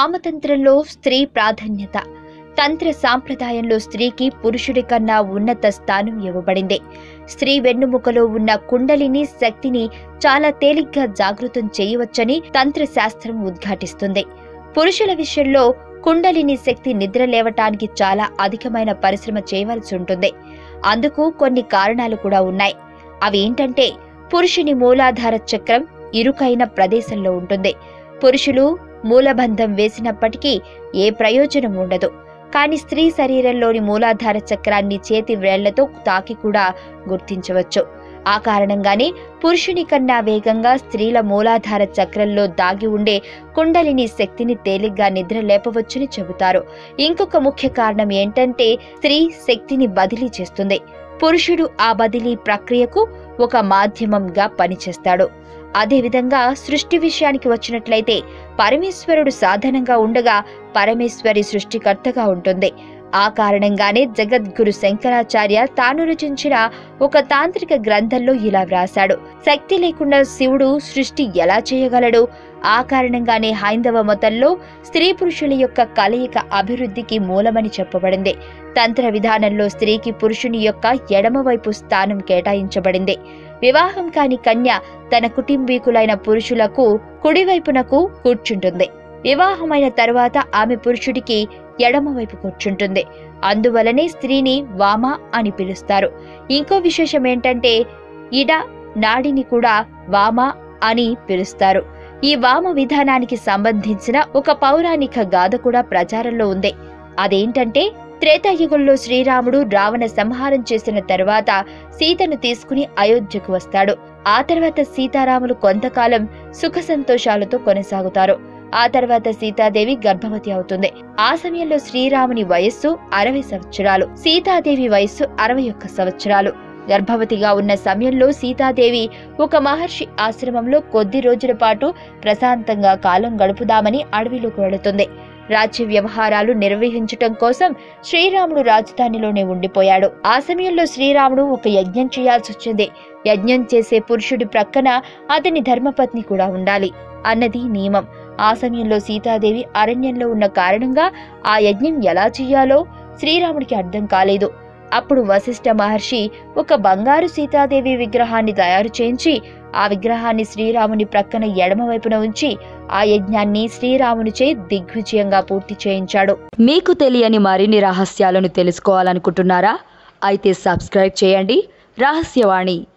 వామతంత్రంలో స్త్రీ ప్రాధాన్యత తంత్ర సాంప్రదాయంలో స్త్రీకి పురుషుడి కన్నా ఉన్నత స్థానం ఇవ్వబడింది స్త్రీ వెన్నుముకలో ఉన్న కుండలిని శక్తిని చాలా తేలిగ్గా జాగృతం చేయవచ్చని తంత్ర శాస్త్రం ఉద్ఘాటిస్తుంది పురుషుల విషయంలో కుండలిని శక్తి నిద్ర లేవటానికి చాలా అధికమైన పరిశ్రమ చేయవలసి ఉంటుంది అందుకు కొన్ని కారణాలు కూడా ఉన్నాయి అవి ఏంటంటే పురుషుని మూలాధార చక్రం ఇరుకైన ప్రదేశంలో ఉంటుంది పురుషులు మూలబంధం వేసినప్పటికీ ఏ ప్రయోజనం ఉండదు కానీ స్త్రీ శరీరంలోని మూలాధార చక్రాన్ని చేతి వ్రేళ్లతో తాకి కూడా గుర్తించవచ్చు ఆ కారణంగానే పురుషుని కన్నా వేగంగా స్త్రీల మూలాధార చక్రంలో దాగి ఉండే కుండలిని శక్తిని తేలిగ్గా నిద్ర లేపవచ్చని చెబుతారు ఇంకొక ముఖ్య కారణం ఏంటంటే స్త్రీ శక్తిని బదిలీ చేస్తుంది పురుషుడు ఆ బదిలీ ప్రక్రియకు ఒక మాధ్యమంగా పనిచేస్తాడు అదేవిధంగా సృష్టి విషయానికి వచ్చినట్లయితే పరమేశ్వరుడు సాధనంగా ఉండగా పరమేశ్వరి సృష్టికర్తగా ఉంటుంది ఆ కారణంగానే జగద్గురు శంకరాచార్య తాను రచించిన ఒక తాంత్రిక గ్రంథంలో ఇలా వ్రాశాడు శక్తి లేకుండా శివుడు సృష్టి ఎలా చేయగలడు ఆ కారణంగానే హైందవ మతంలో స్త్రీ పురుషుల యొక్క కలయిక అభివృద్ధికి మూలమని చెప్పబడింది తంత్ర విధానంలో స్త్రీకి పురుషుని యొక్క ఎడమవైపు స్థానం కేటాయించబడింది వివాహం కాని కన్య తన కుటుంబీకులైన పురుషులకు కుడివైపునకు కూర్చుంటుంది వివాహమైన తరువాత ఆమె పురుషుడికి ఎడమవైపు కూర్చుంటుంది అందువలనే స్త్రీని వామ అని పిలుస్తారు ఇంకో విశేషం ఏంటంటే ఇడ నాడిని కూడా వామ అని పిలుస్తారు ఈ వామ విధానానికి సంబంధించిన ఒక పౌరాణిక గాథ కూడా ప్రచారంలో ఉంది అదేంటంటే త్రేతాయుగంలో శ్రీరాముడు రావణ సంహారం చేసిన తర్వాత సీతను తీసుకుని అయోధ్యకు వస్తాడు ఆ తర్వాత సీతారాములు కొంతకాలం సుఖ సంతోషాలతో కొనసాగుతారు ఆ తర్వాత సీతాదేవి గర్భవతి అవుతుంది ఆ సమయంలో శ్రీరాముని వయస్సు అరవై సంవత్సరాలు సీతాదేవి వయస్సు అరవై ఒక్క సంవత్సరాలు గర్భవతిగా ఉన్న సమయంలో సీతాదేవి ఒక మహర్షి ఆశ్రమంలో కొద్ది రోజుల పాటు ప్రశాంతంగా కాలం గడుపుదామని అడవిలోకి వెళుతుంది రాజ్య వ్యవహారాలు నిర్వహించటం కోసం శ్రీరాముడు రాజధానిలోనే ఉండిపోయాడు ఆ సమయంలో శ్రీరాముడు ఒక యజ్ఞం చేయాల్సి వచ్చింది యజ్ఞం చేసే పురుషుడి ప్రక్కన అతని ధర్మపత్ని కూడా ఉండాలి అన్నది నియమం ఆ సమయంలో సీతాదేవి అరణ్యంలో ఉన్న కారణంగా ఆ యజ్ఞం ఎలా చెయ్యాలో శ్రీరాముడికి అర్థం కాలేదు అప్పుడు వశిష్ఠ మహర్షి ఒక బంగారు సీతాదేవి విగ్రహాన్ని తయారు చేయించి ఆ విగ్రహాన్ని శ్రీరాముని ప్రక్కన ఎడమ వైపున ఉంచి ఆ యజ్ఞాన్ని శ్రీరామునిచే దిగ్విజయంగా పూర్తి చేయించాడు మీకు తెలియని మరిన్ని రహస్యాలను తెలుసుకోవాలనుకుంటున్నారా అయితే సబ్స్క్రైబ్ చేయండి రహస్యవాణి